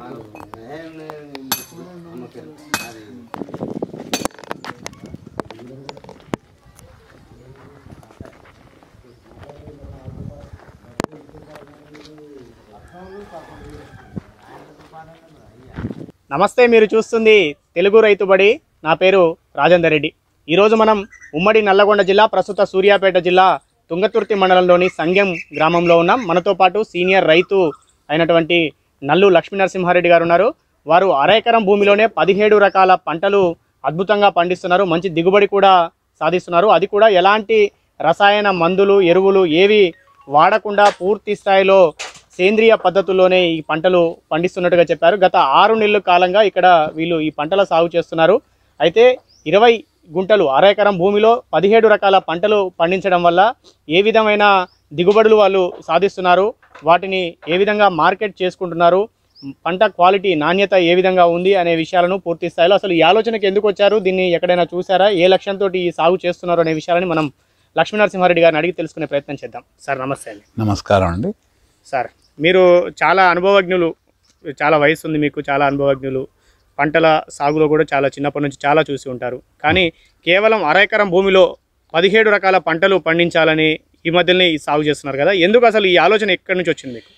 నమస్తే మీరు చూస్తుంది తెలుగు రైతుబడి నా పేరు రాజేందర్ రెడ్డి ఈరోజు మనం ఉమ్మడి నల్లగొండ జిల్లా ప్రస్తుత సూర్యాపేట జిల్లా తుంగతుర్తి మండలంలోని సంగెం గ్రామంలో ఉన్నాం మనతో పాటు సీనియర్ రైతు అయినటువంటి నల్లు లక్ష్మీనరసింహారెడ్డి గారు ఉన్నారు వారు అరెకరం భూమిలోనే పదిహేడు రకాల పంటలు అద్భుతంగా పండిస్తున్నారు మంచి దిగుబడి కూడా సాధిస్తున్నారు అది కూడా ఎలాంటి రసాయన మందులు ఎరువులు ఏవి వాడకుండా పూర్తి స్థాయిలో సేంద్రియ పద్ధతుల్లోనే ఈ పంటలు పండిస్తున్నట్టుగా చెప్పారు గత ఆరు నెలల కాలంగా ఇక్కడ వీళ్ళు ఈ పంటల సాగు చేస్తున్నారు అయితే ఇరవై గుంటలు అర ఎకరం భూమిలో పదిహేడు రకాల పంటలు పండించడం వల్ల ఏ విధమైన దిగుబడులు వాళ్ళు సాధిస్తున్నారు వాటిని ఏ విధంగా మార్కెట్ చేసుకుంటున్నారు పంట క్వాలిటీ నాణ్యత ఏ విధంగా ఉంది అనే విషయాలను పూర్తి స్థాయిలో అసలు ఈ ఆలోచనకి ఎందుకు వచ్చారు దీన్ని ఎక్కడైనా చూసారా ఏ లక్ష్యంతో ఈ సాగు చేస్తున్నారు అనే విషయాలని మనం లక్ష్మీనరసింహారెడ్డి గారిని అడిగి తెలుసుకునే ప్రయత్నం చేద్దాం సార్ నమస్తే అండి నమస్కారం అండి సార్ మీరు చాలా అనుభవజ్ఞులు చాలా వయసు ఉంది మీకు చాలా అనుభవజ్ఞులు పంటల సాగులో కూడా చాలా చిన్నప్పటి నుంచి చాలా చూసి ఉంటారు కానీ కేవలం అర ఎకరం భూమిలో పదిహేడు రకాల పంటలు పండించాలని ఈ మధ్యనే ఈ సాగు చేస్తున్నారు కదా ఎందుకు అసలు ఈ ఆలోచన ఎక్కడి నుంచి వచ్చింది మీకు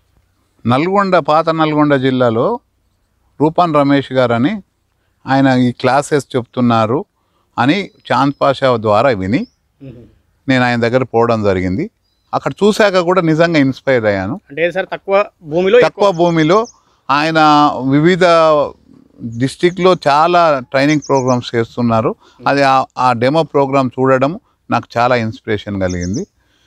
నల్గొండ పాత నల్గొండ జిల్లాలో రూపాన్ రమేష్ గారని ఆయన ఈ క్లాసెస్ చెప్తున్నారు అని చాంద్ పాషా ద్వారా విని నేను ఆయన దగ్గర పోవడం జరిగింది అక్కడ చూశాక కూడా నిజంగా ఇన్స్పైర్ అయ్యాను అంటే సార్ తక్కువ భూమిలో తక్కువ భూమిలో ఆయన వివిధ డిస్టిక్లో చాలా ట్రైనింగ్ ప్రోగ్రామ్స్ చేస్తున్నారు అది ఆ- ఆ డెమో ప్రోగ్రామ్ చూడడం నాకు చాలా ఇన్స్పిరేషన్ కలిగింది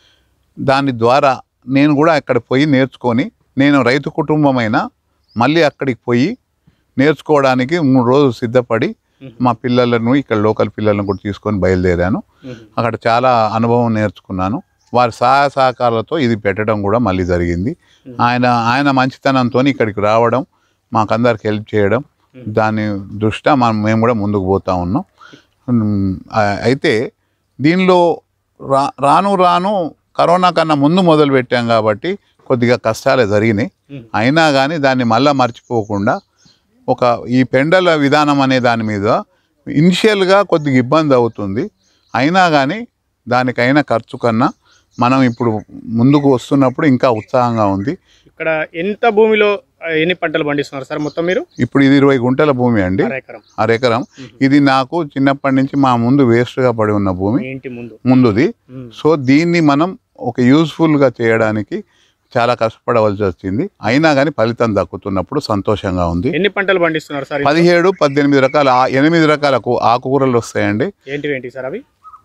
దాని ద్వారా నేను కూడా అక్కడ పోయి నేర్చుకొని నేను రైతు కుటుంబమైన మళ్ళీ అక్కడికి పోయి నేర్చుకోవడానికి మూడు రోజులు సిద్ధపడి మా పిల్లలను ఇక్కడ లోకల్ పిల్లలను కూడా తీసుకొని బయలుదేరాను అక్కడ చాలా అనుభవం నేర్చుకున్నాను వారి సహాయ సహకారాలతో ఇది పెట్టడం కూడా మళ్ళీ జరిగింది ఆయన ఆయన మంచితనంతో ఇక్కడికి రావడం మాకందరికి హెల్ప్ చేయడం దాని దృష్ట్యా మనం మేము కూడా ముందుకు పోతా ఉన్నాం ఉమ్, ఆ- అయితే దీనిలో రా రాను రాను కరోనా కన్నా ముందు మొదలు పెట్టాం కాబట్టి కొద్దిగా కష్టాలే జరిగినాయి అయినా కానీ దాన్ని మళ్ళా మర్చిపోకుండా ఒక ఈ పెండల విధానం అనే దాని మీద ఇనిషియల్గా కొద్దిగా ఇబ్బంది అవుతుంది అయినా కానీ దానికైన ఖర్చు కన్నా మనం ఇప్పుడు ముందుకు వస్తున్నప్పుడు ఇంకా ఉత్సాహంగా ఉంది ఇక్కడ ఎంత భూమిలో ఆ, ఎన్ని పంటలు పండిస్తున్నారు సార్ మొత్తం మీరు ఇప్పుడు ఇది ఇరవై గుంటల భూమి అండి అర ఎకరం అరెకరం ఇది నాకు చిన్నప్పటి నుంచి మా ముందు వేస్ట్గా పడి ఉన్న భూమి మీ ఇంటి ముందు ముందుది ఉమ్. సో దీన్ని మనం ఒక యూస్ఫుల్గా చేయడానికి చాలా కష్టపడవలసి వచ్చింది అయినా కానీ ఫలితం దక్కుతున్నప్పుడు సంతోషంగా ఉంది ఎన్ని పంటలు పండిస్తున్నారు సార్ పదిహేడు పద్దెనిమిది రకాల ఆ- ఎనిమిది రకాల కూ- ఆకుకూరలు వస్తాయండి ఏంటివి ఏంటి సార్ అవి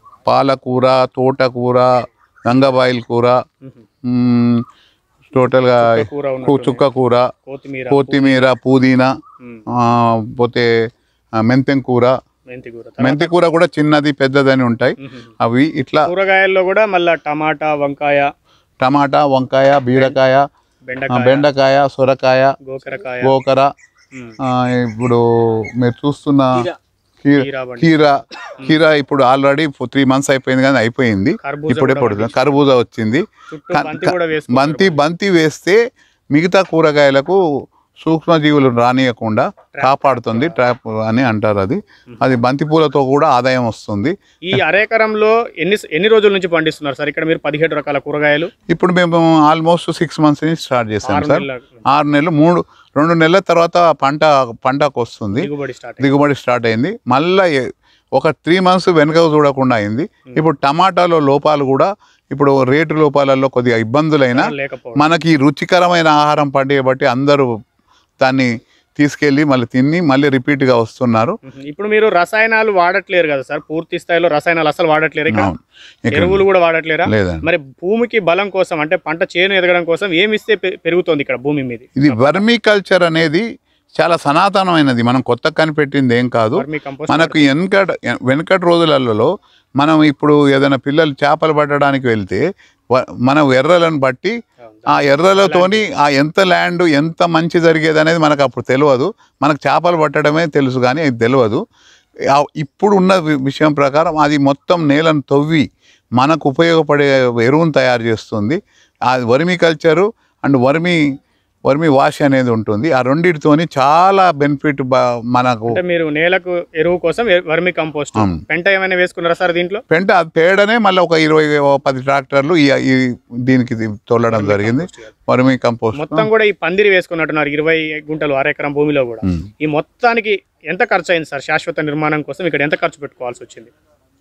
పాలకూర తోటకూర గంగబాయిల్ కూర ఉహు. మ్, టోటల్గా కూర కు- ఉన్నట్టుంది. చుక్క కూర కొత్తిమీర కొత్తిమీర పుదీనా ఉమ్. ఆ, పోతే ఆ, మెంతెం కూర మెంతి కూర మెంతి కూర కూడా చిన్నది పెద్దదని ఉంటాయి ఉహు. అవి ఇట్లా కూరగాయల్లో కూడా మళ్ళా టమాటా వంకాయ టమాటా వంకాయ బీరకాయ ఆ, బెండకాయ బెండకాయ సొరకాయ గోకరకాయ గోకర ఉమ్. ఆ, ఇప్పుడు మీరు చూస్తున్న కీ- కీరా బండి. కీరా కీరా ఇప్పుడు ఆల్రెడీ త్రీ మంత్స్ అయిపోయింది కానీ అయిపోయింది కర్బూజా ఇప్పుడే కూడా పడుతుంది కర్బూజా వచ్చింది చుట్టూ క- బంతి క- కూడా వేసుకుంటారు బంతి బంతి వేస్తే మిగతా కూరగాయలకు సూక్ష్మజీవులు రానియకుండా కాపాడుతుంది ట్రాప్ అని అంటారు అది అది బంతి పూలతో కూడా ఆదాయం వస్తుంది ఈ అరేకరంలో ఎన్ని ఎన్ని రోజుల నుంచి పండిస్తున్నారు సార్ ఇక్కడ మీరు పదిహేడు రకాల కూరగాయలు ఇప్పుడు మేము ఆల్మోస్ట్ సిక్స్ మంత్స్ నుంచి స్టార్ట్ చేసాం ఆరు సార్ నెలల ఆరు నెలలు మూడు రెండు నెలల తర్వాత పంట పంటకు వస్తుంది దిగుబడి స్టార్ట్ దిగుబడి స్టార్ట్ అయింది మళ్ళీ ఎ- ఒక త్రీ మంత్స్ వెనుక చూడకుండా అయింది ఇప్పుడు టమాటాలో లోపాలు కూడా ఇప్పుడు రేటు లోపాలలో కొద్దిగా ఇబ్బందులైనా లేకపోవడం మనకి రుచికరమైన ఆహారం పండియ బట్టి అందరూ దాన్ని తీసుకెళ్ళి మళ్ళీ తిని మళ్ళీ రిపీట్గా వస్తున్నారు ఉహు. ఇప్పుడు మీరు రసాయనాలు వాడట్లేరు కదా సార్ పూర్తి స్థాయిలో రసాయనాలు అసలు వాడట్లేరు ఇక్కడ అవును. ఇక్కడ ఎరువులు కూడా వాడట్లేరా లేదండి మరి భూమికి బలం కోసం అంటే పంట చేను ఎదగడం కోసం ఏమి ఇస్తే పె- పెరుగుతోంది ఇక్కడ భూమి మీద ఇది వర్మీ కల్చర్ అనేది చాలా సనాతనమైనది మనం కొత్త కనిపెట్టింది ఏం కాదు వర్మీ కంపోస్ట్ మనకు వెనకట వెనకటి రోజులలో మనం ఇప్పుడు ఏదైనా పిల్లలు చేపలు పట్టడానికి వెళ్తే వ- మనం ఎర్రలను బట్టి ఆ ఎర్రలతోని ఆ ఎంత ల్యాండ్ ఎంత మంచి జరిగేది అనేది మనకు అప్పుడు తెలియదు మనకు చేపలు పట్టడమే తెలుసు కానీ అది తెలియదు ఆ ఇప్పుడు ఉన్న వి- విషయం ప్రకారం అది మొత్తం నేలను తవ్వి మనకు ఉపయోగపడే ఎరువును తయారు చేస్తుంది ఆ vermiculture and vermi vermi wash అనేది ఉంటుంది ఆ రెండిటితోని చాలా బెనిఫిట్ మనకు అంటే మీరు నేలకు ఎరువు కోసం ఎ- వర్మి కంపోస్ట్ అవును. పెంట ఏమైనా వేసుకున్నారా సార్ దీంట్లో పెంట అది పేడనే మళ్ళీ ఒక ఇరవై ఓ పది ట్రాక్టర్లు ఈ ఈ దీనికి ఇది తోలడం జరిగింది వర్మి కంపోస్ట్ మొత్తం కూడా ఈ పందిరి వేసుకున్నట్టున్నారు ఇరవై గుంటలు అరెకరం భూమిలో కూడా ఉమ్. ఈ మొత్తానికి ఎంత ఖర్చు అయింది సార్ శాశ్వత నిర్మాణం కోసం ఇక్కడ ఎంత ఖర్చు పెట్టుకోవాల్సి వచ్చింది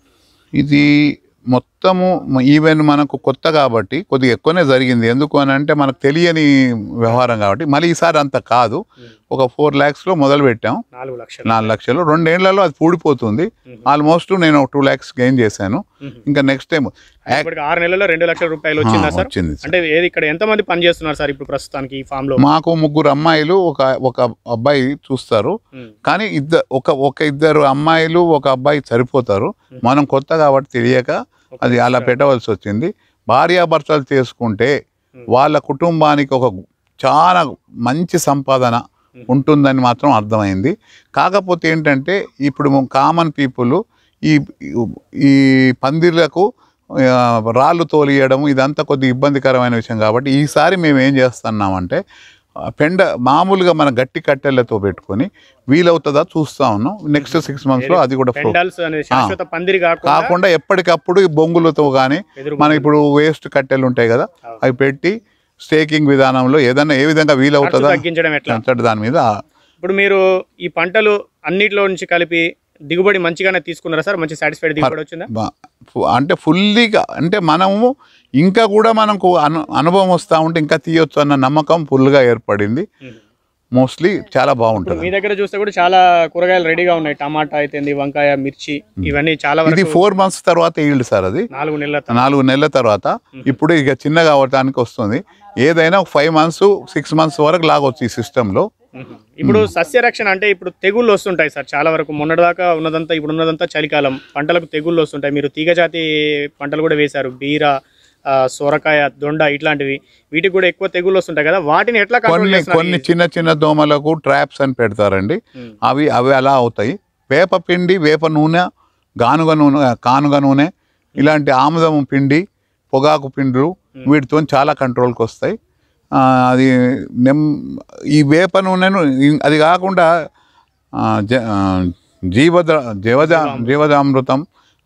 ఇది మొత్తము ఈవెన్ మనకు కొత్త కాబట్టి కొద్దిగా ఎక్కువనే జరిగింది ఎందుకు అని అంటే మనకు తెలియని వ్యవహారం కాబట్టి మళ్ళీ ఈసారి అంత కాదు ఒక ఫోర్ ల్యాక్స్లో మొదలు పెట్టాం నాలుగు లక్షలు నాలుగు లక్షలు రెండేళ్లలో అది పూడిపోతుంది ఆల్మోస్ట్ నేను టూ ల్యాక్స్ గెయిన్ చేశాను మ్మ్. ఇంకా నెక్స్ట్ టైం ఇప్పటికి ఆరు నెలల్లో రెండు లక్షల రూపాయలు వచ్చిందా సార్ వచ్చింది అంటే ఏది ఇక్కడ ఎంత మంది పని చేస్తున్నారు సార్ ఇప్పుడు ప్రస్తుతానికి ఈ ఫామ్ లో మాకు ముగ్గురు అమ్మాయిలు ఒక ఒక అబ్బాయి చూస్తారు ఉమ్. కానీ ఇద్దరు ఒక ఒక ఇద్దరు అమ్మాయిలు ఒక అబ్బాయి సరిపోతారు మనం కొత్త కాబట్టి తెలియక అది అలా పెట్టవలసి వచ్చింది భార్యాభర్తలు చేసుకుంటే వాళ్ళ కుటుంబానికి ఒక చాలా మంచి సంపాదన ఉంటుందని మాత్రం అర్థమైంది కాకపోతే ఏంటంటే ఇప్పుడు కామన్ పీపుల్ ఈ ఈ పందిర్లకు ఆ, రాళ్ళు తోలియడం ఇదంతా కొద్దిగా ఇబ్బందికరమైన విషయం కాబట్టి ఈసారి మేము ఏం చేస్తున్నామంటే ఆ, పెండ మామూలుగా మన గట్టి కట్టెలతో పెట్టుకొని వీలవుతుందా చూస్తా ఉన్నాం నెక్స్ట్ సిక్స్ మంత్స్లో అది కూడా pro- పెండల్స్ అనేది శాశ్వత పందిరి కాకుండా కాకుండా ఎప్పటికప్పుడు ఈ బొంగులతో కానీ ఎదురు మన ఇప్పుడు వేస్ట్ కట్టెలు ఉంటాయి కదా అవును. అవి పెట్టి స్టేకింగ్ విధానంలో ఏదైనా ఏ విధంగా ఖర్చు వీలవుతుందా తగ్గించడం ఎట్లా అంతటి దాని మీద ఇప్పుడు మీరు ఈ పంటలు అన్నిట్లో నుంచి కలిపి దిగుబడి మంచిగానే తీసుకున్నారా సార్ మంచి సాటిస్ఫైడ్ దిగుబడి వచ్చిందా బ- ఫు- అంటే ఫుల్లీగా అంటే మనము ఇంకా కూడా మనకు అను అనుభవం వస్తూ ఉంటే ఇంకా తీయొచ్చు అన్న నమ్మకం ఫుల్గా ఏర్పడింది మోస్ట్లీ చాలా ఇప్పుడు బాగుంటుంది మీ దగ్గర చూస్తే కూడా చాలా కూరగాయలు రెడీగా ఉన్నాయి టమాటా అయితేంది వంకాయ మిర్చి ఇవన్నీ చాలా ఇది వరకు ఫోర్ మంత్స్ తర్వాత ఈల్డ్ సార్ అది నాలుగు నెలల తర్వాత. నాలుగు నెలల తర్వాత ఇప్పుడు ఇక చిన్నగా అవటానికి వస్తుంది ఏదైనా ఒక ఫైవ్ మంత్స్ సిక్స్ మంత్స్ వరకు లాగొచ్చు ఈ సిస్టంలో మ్మ్. ఇప్పుడు సస్యరక్షణ అంటే ఇప్పుడు తెగుళ్ళు వస్తుంటాయి సార్ చాలా వరకు మొన్నటిదాకా ఉన్నదంతా ఇప్పుడు ఉన్నదంతా చలికాలం పంటలకు తెగుళ్ళు వస్తుంటాయి మీరు తీగజాతి పంటలు కూడా వేశారు బీర ఆ, సొరకాయ దొండ ఇట్లాంటివి వీటికి కూడా ఎక్కువ తెగుళ్ళు వస్తుంటాయి కదా వాటిని ఎట్లా కంట్రోల్ కొన్ని చేస్తున్నారు కొన్ని చిన్న చిన్న దోమలకు ట్రాప్స్ అని పెడతారండి మ్మ్. అవి అవి అలా అవుతాయి వేప పిండి వేప నూనె గానుగ నూనె కానుగ నూనె ఇలాంటి ఆముదం పిండి పొగాకు పిండులు వీటితో చాలా కంట్రోల్కి వస్తాయి ఆ, అది నెమ్ ఈ వేప నూనెను ఇం- అది కాకుండా ఆ, జ- ఆ, జీవద జీవజ జీవజామృతం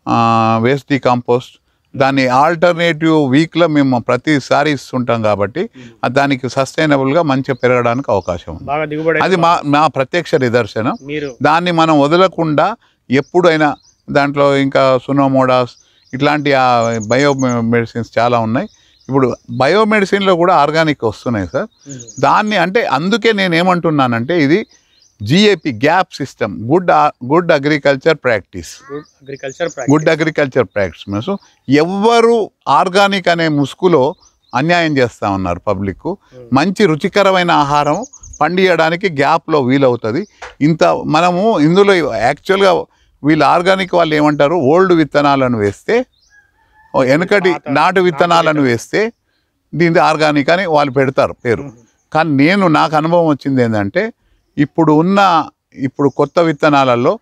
వేస్ట్ కాంపోస్ట్ దాన్ని ఆల్టర్నేటివ్ వీక్లో మేము ప్రతిసారి ఇస్తుంటాం కాబట్టి అది దానికి సస్టైనబుల్గా మంచిగా పెరగడానికి అవకాశం ఉంది బాగా దిగుబడి అది మా మా ప్రత్యక్ష నిదర్శనం మీరు దాన్ని మనం వదలకుండా ఎప్పుడైనా దాంట్లో ఇంకా సునోమోడాస్ ఇట్లాంటి బయో మెడిసిన్స్ చాలా ఉన్నాయి ఇప్పుడు బయో మెడిసిన్లో కూడా ఆర్గానిక్ వస్తున్నాయి సార్ మ్మ్. దాన్ని అంటే అందుకే నేను ఏమంటున్నానంటే ఇది GAP gap system good good agriculture practice good agriculture good agriculture practice means ఎవ్వరు ఆర్గానిక్ అనే ముసుగులో అన్యాయం చేస్తూ ఉన్నారు పబ్లిక్ మంచి రుచికరమైన ఆహారం పండియడానికి గ్యాప్లో వీలవుతుంది ఇంత మనము ఇందులో యాక్చువల్గా వీళ్ళు ఆర్గానిక్ వాళ్ళు ఏమంటారు ఓల్డ్ విత్తనాలను వేస్తే ఓ వెనకటి పాత నాటు విత్తనాలను వేస్తే దీన్ని ఆర్గానిక్ అని వాళ్ళు పెడతారు పేరు కానీ నేను నాకు అనుభవం వచ్చింది ఏంటంటే ఇప్పుడు ఉన్న ఇప్పుడు కొత్త విత్తనాలలో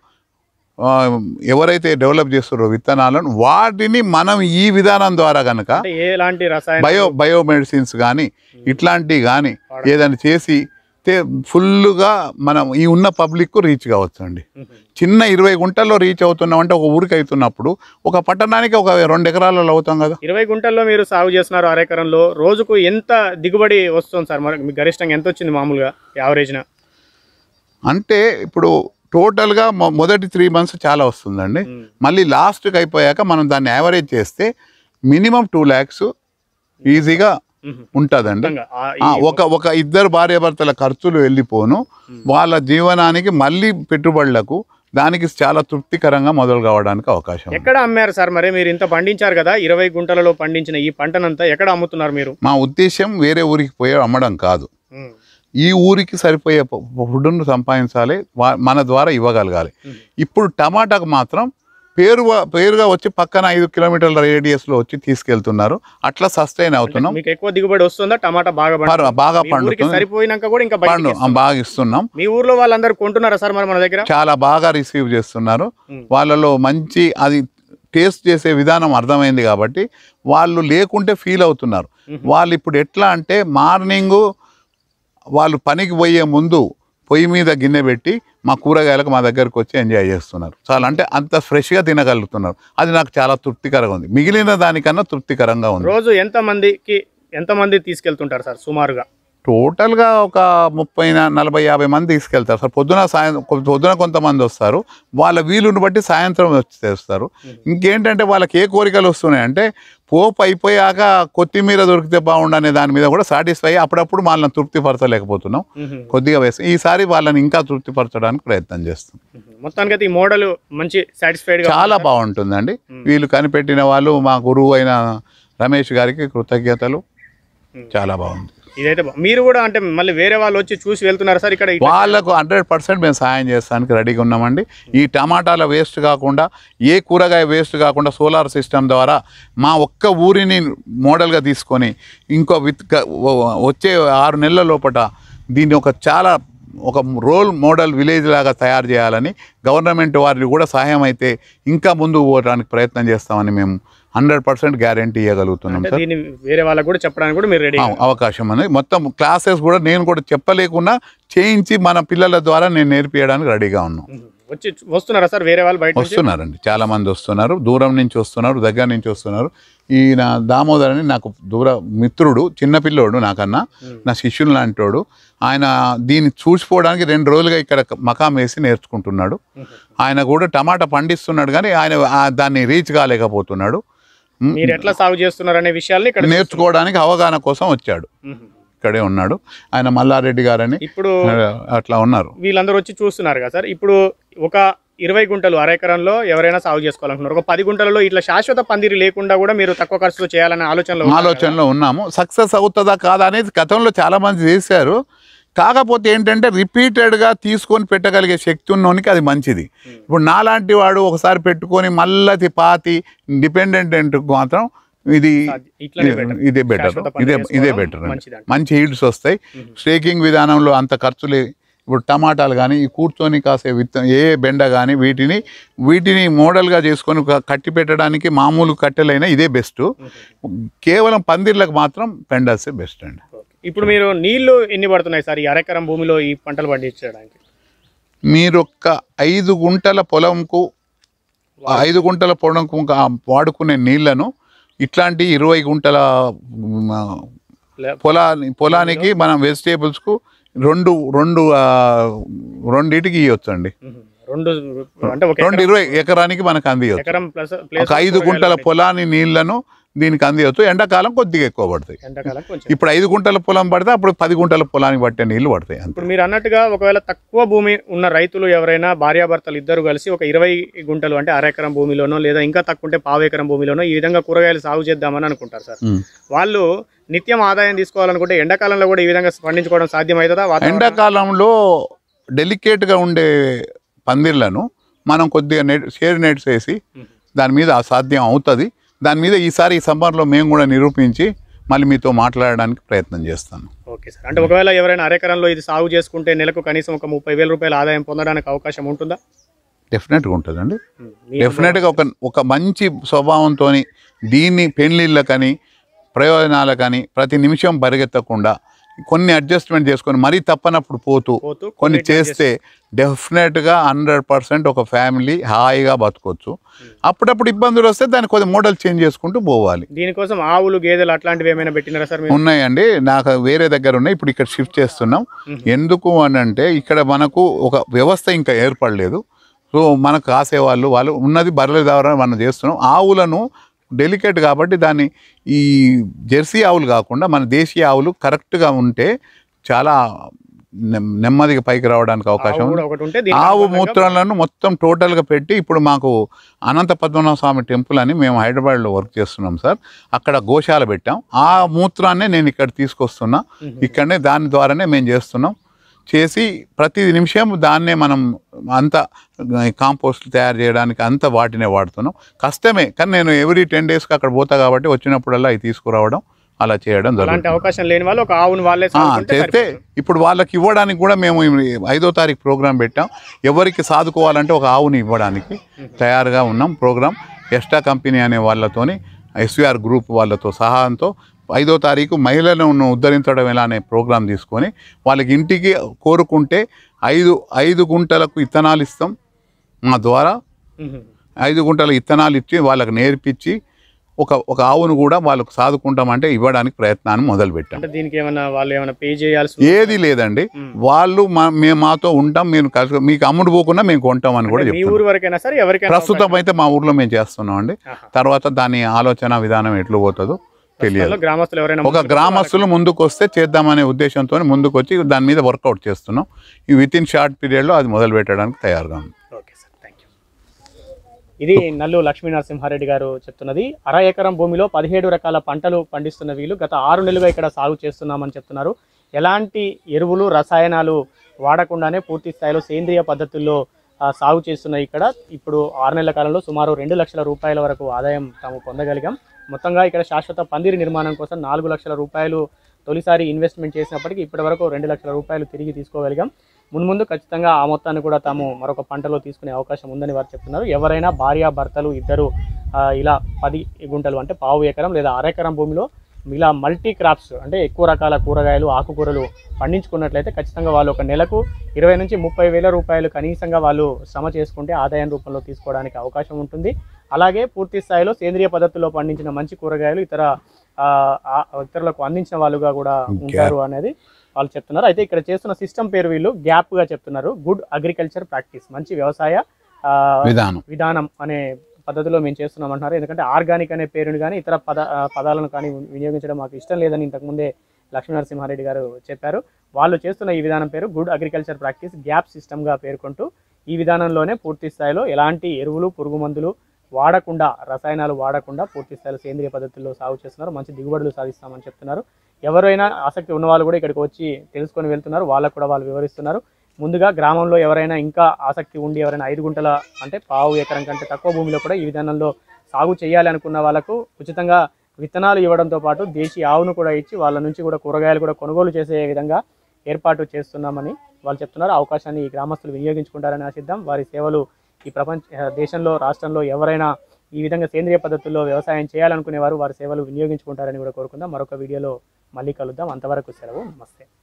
ఆ, ఎవరైతే డెవలప్ చేస్తారో విత్తనాలను వాటిని మనం ఈ విధానం ద్వారా కనుక అంటే ఎలాంటి రసాయన బయో బయో మెడిసిన్స్ కానీ ఇట్లాంటివి కానీ ఏదైనా చేసి తే- ఫుల్గా మనం ఈ ఉన్న పబ్లిక్ రీచ్ కావచ్చు అండి చిన్న ఇరవై గుంటల్లో రీచ్ అవుతున్నామంటే ఒక ఊరికి అవుతున్నప్పుడు ఒక పట్టణానికి ఒక రెండు ఎకరాలలో అవుతాం కదా ఇరవై గుంటల్లో మీరు సాగు చేస్తున్నారు అరెకరంలో రోజుకు ఎంత దిగుబడి వస్తుంది సార్ మరి మీకు గరిష్టంగా ఎంత వచ్చింది మామూలుగా యావరేజ్న అంటే ఇప్పుడు టోటల్గా మొ- మొదటి త్రీ మంత్స్ చాలా వస్తుందండి మళ్ళీ లాస్ట్కి అయిపోయాక మనం దాన్ని యావరేజ్ చేస్తే మినిమం టూ ల్యాక్స్ ఈజీగా ఉంటుందండి ఆ, ఒక ఒక ఇద్దరు భార్యాభర్తల ఖర్చులు వెళ్ళిపోను వాళ్ళ జీవనానికి మళ్ళీ పెట్టుబడులకు దానికి చాలా తృప్తికరంగా మొదలు కావడానికి అవకాశం ఉంది. ఎక్కడ అమ్మారు సార్ మరి మీరు ఇంత పండించారు కదా ఇరవై గుంటలలో పండించిన ఈ పంటనంతా ఎక్కడ అమ్ముతున్నారు మీరు మా ఉద్దేశం వేరే ఊరికి పోయి అమ్మడం కాదు ఈ ఊరికి సరిపోయే ప- ఫుడ్ను సంపాదించాలి వా- మన ద్వారా ఇవ్వగలగాలి ఇప్పుడు టమాటాకు మాత్రం పేరు పేరుగా వచ్చి పక్కన ఐదు కిలోమీటర్ల రేడియస్లో వచ్చి తీసుకెళ్తున్నారు అట్లా సస్టైన్ అవుతున్నాం మీకు ఎక్కువ దిగుబడి వస్తుందా టమాటా బాగా పండుతుందా? పర్వ- బాగా మీ ఊరికి పండుతుంది సరిపోయినాక కూడా ఇంకా బయటికి పండు ఇస్తున్నారు. బాగా ఇస్తున్నాం మీ ఊర్లో వాళ్ళందరూ కొంటున్నారా సార్ మరి మన దగ్గర చాలా బాగా రిసీవ్ చేస్తున్నారు మ్మ్. వాళ్ళలో మంచి అది టేస్ట్ చేసే విధానం అర్థమైంది కాబట్టి వాళ్ళు లేకుంటే ఫీల్ అవుతున్నారు వాళ్ళు ఇప్పుడు ఎట్లా అంటే మార్నింగ్ వాళ్ళు పనికి పోయే ముందు పొయ్యి మీద గిన్నె పెట్టి మా కూరగాయలకు మా దగ్గరకు వచ్చి ఎంజాయ్ చేస్తున్నారు చాలా అంటే అంత ఫ్రెష్గా తినగలుగుతున్నారు అది నాకు చాలా తృప్తికరంగా ఉంది మిగిలిన దానికన్నా తృప్తికరంగా ఉంది రోజు ఎంత మందికి ఎంత మంది తీసుకెళ్తుంటారు సార్ సుమారుగా టోటల్గా ఒక ముప్పై న- నలభై యాభై మంది తీసుకెళ్తారు సార్ పొద్దున సాయంత్రం పొద్దున కొంతమంది వస్తారు వాళ్ళ వీలుని బట్టి సాయంత్రం వచ్చి చేస్తారు ఇంకేంటంటే వాళ్ళకి ఏ కోరికలు వస్తున్నాయి అంటే పోపు అయిపోయాక కొత్తిమీర దొరికితే బాగుండనే దాని మీద కూడా సాటిస్ఫై అప్పుడప్పుడు వాళ్ళని తృప్తిపరచలేకపోతున్నాం కొద్దిగా వేస్తాం ఈసారి వాళ్ళని ఇంకా తృప్తిపరచడానికి ప్రయత్నం చేస్తాం మొత్తానికి అయితే ఈ మోడల్ మంచి సాటిస్ఫైడ్ గా చాలా బాగుంటుందండి వీళ్ళు కనిపెట్టిన వాళ్ళు మా గురువు అయిన రమేష్ గారికి కృతజ్ఞతలు చాలా బాగుంది ఇదైతే బా- మీరు కూడా అంటే మళ్ళీ వేరే వాళ్ళు వచ్చి చూసి వెళ్తున్నారు సార్ ఇక్కడ ఇట్లా- వాళ్ళకు హండ్రెడ్ పర్సెంట్ మేము సాయం చేస్తానికి రెడీగా ఉన్నామండి ఈ టమాటాల వేస్ట్ కాకుండా ఏ కూరగాయ వేస్ట్ కాకుండా సోలార్ సిస్టమ్ ద్వారా మా ఒక్క ఊరిని మోడల్గా తీసుకొని ఇంకో విత్ క- వ- వచ్చే ఆరు నెలల లోపల దీన్ని ఒక చాలా ఒక రోల్ మోడల్ విలేజ్ లాగా తయారు చేయాలని గవర్నమెంట్ వారిని కూడా సహాయం అయితే ఇంకా ముందుకు పోవడానికి ప్రయత్నం చేస్తామని మేము హండ్రెడ్ పర్సెంట్ గ్యారంటీ ఇవ్వగలుగుతున్నాం అంటే సార్ దీన్ని వేరే వాళ్ళకు కూడా చెప్పడానికి కూడా మీరు రెడీ అవ- అవకాశం అనేది మొత్తం క్లాసెస్ కూడా నేను కూడా చెప్పలేకుండా చేయించి మన పిల్లల ద్వారా నేను నేర్పించడానికి రెడీగా ఉన్నాం వచ్చి వస్తున్నారా సార్ వేరే వాళ్ళు బయట నుంచి వస్తున్నారండి చాలా మంది వస్తున్నారు దూరం నుంచి వస్తున్నారు దగ్గర నుంచి వస్తున్నారు ఈయన దామోదర్ అని నాకు దూర మిత్రుడు చిన్నపిల్లోడు నాకన్నా నా శిష్యులు లాంటోడు ఆయన దీన్ని చూసిపోవడానికి రెండు రోజులుగా ఇక్కడ మకాం వేసి నేర్చుకుంటున్నాడు ఆయన కూడా టమాటా పండిస్తున్నాడు కానీ ఆయన ఆ దాన్ని రీచ్ కాలేకపోతున్నాడు మ్, మీరు ఎట్లా సాగు చేస్తున్నారు అనే విషయాల్ని ఇక్కడ నేర్చుకోవడానికి అవగాహన కోసం వచ్చాడు మ్మ్. ఇక్కడే ఉన్నాడు ఆయన మల్లారెడ్డి గారని ఇప్పుడు అట్లా ఉన్నారు వీళ్ళందరూ వచ్చి చూస్తున్నారు కదా సార్ ఇప్పుడు ఒక ఇరవై గుంటలు అరెకరంలో ఎవరైనా సాగు చేసుకోవాలనుకున్నారు ఒక పది గుంటలలో ఇట్లా శాశ్వత పందిరి లేకుండా కూడా మీరు తక్కువ ఖర్చుతో చేయాలనే ఆలోచనలో ఉన్నారు కదా? ఆలోచనలో ఉన్నాము సక్సెస్ అవుతుందా కాదా అనేది గతంలో చాలా మంది చేశారు కాకపోతే ఏంటంటే రిపీటెడ్గా తీసుకొని పెట్టగలిగే శక్తి ఉన్నోనికి అది మంచిది ఇప్పుడు నాలాంటి వాడు ఒకసారి పెట్టుకొని మళ్ళీ పాతి డిపెండెంట్ మాత్రం ఇది ఇట్లనే better. ఇదే బెటర్ శాశ్వత పందిరి ఇదే ఇదే వేసుకోవడం బెటర్ మంచిదంట. మంచి హీల్డ్స్ వస్తాయి స్టేకింగ్ విధానంలో అంత ఖర్చులే ఇప్పుడు టమాటాలు కానీ ఈ కూర్చొని కాసే విత్త ఏ బెండ కానీ వీటిని వీటిని మోడల్గా చేసుకొని క- కట్టి పెట్టడానికి మామూలు కట్టెలైనా ఇదే బెస్ట్ కేవలం పందిర్లకు మాత్రం పెండాసే బెస్ట్ అండి ఇప్పుడు మీరు నీళ్లు ఎన్ని పడుతున్నాయి సార్ ఈ అరెకరం భూమిలో ఈ పంటలు పండించడానికి మీరు ఒక్క ఐదు గుంటల పొలంకు ఆ ఐదు గుంటల పొలంకు కా- వాడుకునే నీళ్లను ఇట్లాంటి ఇరవై గుంటల మ్, లే- పొలాని పొలానికి మనం వెజిటేబుల్స్కు రెండు రెండు ఆ, రెండిటికి ఇవ్వచ్చు అండి మ్మ్. రెండు అంటే ఒక రెండు ఇరవై ఎకరానికి మనకు అందియచ్చు ఎకరం ప్లస్ ఒక ప్లేస్ ఐదు గుంటల పొలాన్ని నీళ్లను దీనికి అందియచ్చు ఎండాకాలం కొద్దిగా ఎక్కువ పడతాయి ఎండాకాలం కొంచెం ఇప్పుడు ఐదు గుంటల పొలం పడితే అప్పుడు పది గుంటల పొలానికి పట్టే నీళ్లు పడతాయి అంతే ఇప్పుడు మీరు అన్నట్టుగా ఒకవేళ తక్కువ భూమి ఉన్న రైతులు ఎవరైనా భార్యాభర్తలు ఇద్దరు కలిసి ఒక ఇరవై గుంటలు అంటే అరెకరం భూమిలోనో లేదా ఇంకా తక్కువ ఉంటే పావు ఎకరం భూమిలోనో ఈ విధంగా కూరగాయలు సాగు చేద్దామని అనుకుంటారు సార్ ఉమ్. వాళ్ళు నిత్యం ఆదాయం తీసుకోవాలనుకుంటే ఎండాకాలంలో కూడా ఈ విధంగా పండించుకోవడం సాధ్యమవుతుందా వాతావరణం? ఎండాకాలంలో డెలికేట్గా ఉండే పందిర్లను మనం కొద్దిగా నెట్ షేర్ నెట్స్ వేసి దాని మీద అసాధ్యం అవుతుంది దాని మీద ఈసారి ఈ సమ్మర్లో మేము కూడా నిరూపించి మళ్ళీ మీతో మాట్లాడడానికి ప్రయత్నం చేస్తాను ఓకే సార్ అంటే ఒకవేళ ఎవరైనా అరెకరంలో ఇది సాగు చేసుకుంటే నెలకు కనీసం ఒక ముప్పై వేల రూపాయల ఆదాయం పొందడానికి అవకాశం ఉంటుందా డెఫినెట్గా ఉంటుందండి ఉమ్. మీ- డెఫినెట్గా ఒక ఒక మంచి స్వభావంతో దీన్ని పెళ్ళిళ్ళకని ప్రయోజనాలకని ప్రతి నిమిషం పరిగెత్తకుండా కొన్ని అడ్జస్ట్మెంట్ చేసుకొని మరీ తప్పనప్పుడు పోతూ పోతూ కొన్ని చేస్తే డెఫినెట్గా హండ్రెడ్ పర్సెంట్ ఒక ఫ్యామిలీ హాయిగా బతకొచ్చు అప్పుడప్పుడు ఇబ్బందులు వస్తే దాన్ని కొద్ది మోడల్ చేంజ్ చేసుకుంటూ పోవాలి దీనికోసం ఆవులు గేదెలు అట్లాంటివి ఏమైనా పెట్టినారా సార్ మీరు ఉన్నాయండి నాకు వేరే దగ్గర ఉన్నాయి ఇప్పుడు ఇక్కడ షిఫ్ట్ చేస్తున్నాం ఎందుకు అని అంటే ఇక్కడ మనకు ఒక వ్యవస్థ ఇంకా ఏర్పడలేదు సో మనకు కాసేవాళ్ళు వాళ్ళు ఉన్నది బర్రెల ద్వారా మనం చేస్తున్నాం ఆవులను డెలికేట్ కాబట్టి దాన్ని ఈ జెర్సీ ఆవులు కాకుండా మన దేశీయ ఆవులు కరెక్ట్గా ఉంటే చాలా నెమ్- నెమ్మదిగా పైకి రావడానికి అవకాశం ఆవు ఉంది కూడా ఒకటి ఉంటే దీనికి ఆవు అనుగుణంగా మూత్రాలను మొత్తం టోటల్గా పెట్టి ఇప్పుడు మాకు అనంత పద్మనాభ స్వామి టెంపుల్ అని మేము హైదరాబాద్లో వర్క్ చేస్తున్నాం సార్ అక్కడ గోశాల పెట్టాం ఆ మూత్రాన్నే నేను ఇక్కడ తీసుకొస్తున్నా ఇక్కడనే దాని ద్వారానే మేము చేస్తున్నాం చేసి ప్రతి నిమిషం దాన్నే మనం అంత కాంపోస్ట్ తయారు చేయడానికి అంత వాటినే వాడుతున్నాం కష్టమే కానీ నేను ఎవ్రీ టెన్ డేస్కి అక్కడ పోతా కాబట్టి వచ్చినప్పుడల్లా అవి తీసుకురావడం అలా చేయడం అలాంటి జరుగుతుంది అవకాశం లేని వాళ్ళు ఒక ఆవును వాళ్ళే ఆ, సాదుకుంటే చేస్తే సరిపోతుంది. ఇప్పుడు వాళ్ళకి ఇవ్వడానికి కూడా మేము ఈ ఐదో తారీఖు ప్రోగ్రాం పెట్టాం ఎవరికి సాదుకోవాలంటే ఒక ఆవుని ఇవ్వడానికి తయారుగా ఉన్నాం ప్రోగ్రాం ఎస్టా కంపెనీ అనే వాళ్ళతోని ఎస్విఆర్ గ్రూప్ వాళ్ళతో సహాయంతో ఐదో తారీఖు మహిళలను ఉద్ధరించడం ఎలా అనే ప్రోగ్రాం తీసుకొని వాళ్ళకి ఇంటికి కోరుకుంటే ఐదు ఐదు గుంటలకు ఇత్తనాలు ఇస్తాం మా ద్వారా మ్మ్. ఐదు గుంటల ఇత్తనాలు ఇచ్చి వాళ్ళకి నేర్పించి ఒక ఒక ఆవును కూడా వాళ్ళకు సాదుకుంటామంటే ఇవ్వడానికి ప్రయత్నాన్ని మొదలుపెట్టాం అంటే దీనికి ఏమైనా వాళ్ళు ఏమైనా పే చేయాల్సి ఉందా? ఏది లేదండి మ్మ్. వాళ్ళు మా మేము మాతో ఉంటాం మేము కలిసి మీకు అమ్ముడు పోకుండా మేము కొంటాం అని కూడా అంటే మీ చెప్తున్నాం ఊరు వరకైనా సరే ఎవరికైనా ప్రస్తుతం అయితే మా ఊర్లో మేము చేస్తున్నాం అండి ఆహా. తర్వాత దాని ఆలోచన విధానం ఎట్లు పోతుందో తెలియదు ప్రస్తుతంలో గ్రామస్తులు ఎవరైనా ఒక గ్రామస్తులు ముందుకు వస్తే చేద్దామనే ఉద్దేశంతో ముందుకు వచ్చి దాని మీద వర్కౌట్ చేస్తున్నాం ఈ విత్ ఇన్ షార్ట్ పీరియడ్లో అది మొదలు పెట్టడానికి తయారుగా ఉంది ఓకే సార్ థ్యాంక్ యూ ఇది నల్లు లక్ష్మీ నరసింహారెడ్డి గారు చెప్తున్నది అర ఎకరం భూమిలో పదిహేడు రకాల పంటలు పండిస్తున్న వీళ్ళు గత ఆరు నెలలుగా ఇక్కడ సాగు చేస్తున్నామని చెప్తున్నారు ఎలాంటి ఎరువులు రసాయనాలు వాడకుండానే పూర్తి స్థాయిలో సేంద్రియ పద్ధతుల్లో ఆ, సాగు చేస్తున్న ఇక్కడ ఇప్పుడు ఆరు నెలల కాలంలో సుమారు రెండు లక్షల రూపాయల వరకు ఆదాయం తాము పొందగలిగాం మొత్తంగా ఇక్కడ శాశ్వత పందిరి నిర్మాణం కోసం నాలుగు లక్షల రూపాయలు తొలిసారి ఇన్వెస్ట్మెంట్ చేసినప్పటికీ ఇప్పటి వరకు రెండు లక్షల రూపాయలు తిరిగి తీసుకోగలిగాం మున్ముందు ఖచ్చితంగా ఆ మొత్తాన్ని కూడా తాము మరొక పంటలో తీసుకునే అవకాశం ఉందని వారు చెప్తున్నారు ఎవరైనా భార్య భర్తలు ఇద్దరు ఆ, ఇలా పది గుంటలు అంటే పావు ఎకరం లేదా అరెకరం భూమిలో ఇలా మల్టీ క్రాప్స్ అంటే ఎక్కువ రకాల కూరగాయలు ఆకుకూరలు పండించుకున్నట్లయితే ఖచ్చితంగా వాళ్ళు ఒక నెలకు ఇరవై నుంచి ముప్పై వేల రూపాయలు కనీసంగా వాళ్ళు శ్రమ చేసుకుంటే ఆదాయం రూపంలో తీసుకోవడానికి అవకాశం ఉంటుంది అలాగే పూర్తి స్థాయిలో సేంద్రియ పద్ధతిలో పండించిన మంచి కూరగాయలు ఇతర ఆ, ఆ, ఇతరులకు అందించిన వాళ్ళుగా కూడా ఉంటారు అనేది వాళ్ళు చెప్తున్నారు అయితే ఇక్కడ చేస్తున్న సిస్టమ్ పేరు వీళ్ళు గ్యాప్ గా చెప్తున్నారు గుడ్ అగ్రికల్చర్ ప్రాక్టీస్ మంచి వ్యవసాయ ఆ, విధానం విధానం అనే పద్ధతిలో మేము చేస్తున్నాం అంటున్నారు ఎందుకంటే ఆర్గానిక్ అనే పేరుని కానీ ఇతర పద ఆ, పదాలను కానీ వినియోగించడం మాకు ఇష్టం లేదని ఇంతకుముందే లక్ష్మీ నరసింహారెడ్డి గారు చెప్పారు వాళ్ళు చేస్తున్న ఈ విధానం పేరు గుడ్ అగ్రికల్చర్ ప్రాక్టీస్ గ్యాప్ సిస్టమ్గా పేర్కొంటూ ఈ విధానంలోనే పూర్తి స్థాయిలో ఎలాంటి ఎరువులు పురుగు మందులు వాడకుండా రసాయనాలు వాడకుండా పూర్తి స్థాయిలో సేంద్రియ పద్ధతుల్లో సాగు చేస్తున్నారు మంచి దిగుబడులు సాధిస్తామని చెప్తున్నారు ఎవరైనా ఆసక్తి ఉన్న వాళ్ళు కూడా ఇక్కడికి వచ్చి తెలుసుకొని వెళ్తున్నారు వాళ్ళకు కూడా వాళ్ళు వివరిస్తున్నారు ముందుగా గ్రామంలో ఎవరైనా ఇంకా ఆసక్తి ఉండి ఎవరైనా ఐదు గుంటల అంటే పావు ఎకరం కంటే తక్కువ భూమిలో కూడా ఈ విధానంలో సాగు చేయాలి అనుకున్న వాళ్ళకు ఉచితంగా విత్తనాలు ఇవ్వడంతో పాటు దేశీ ఆవును కూడా ఇచ్చి వాళ్ళ నుంచి కూడా కూరగాయలు కూడా కొనుగోలు చేసే విధంగా ఏర్పాటు చేస్తున్నామని వాళ్ళు చెప్తున్నారు ఆ అవకాశాన్ని ఈ గ్రామస్తులు వినియోగించుకుంటారని ఆశిద్దాం వారి సేవలు ఈ ప్రపంచ దేశంలో రాష్ట్రంలో ఎవరైనా ఈ విధంగా సేంద్రియ పద్ధతుల్లో వ్యవసాయం చేయాలనుకునేవారు వారి సేవలు వినియోగించుకుంటారని కూడా కోరుకుందాం మరొక వీడియోలో మళ్ళీ కలుద్దాం అంతవరకు సెలవు నమస్తే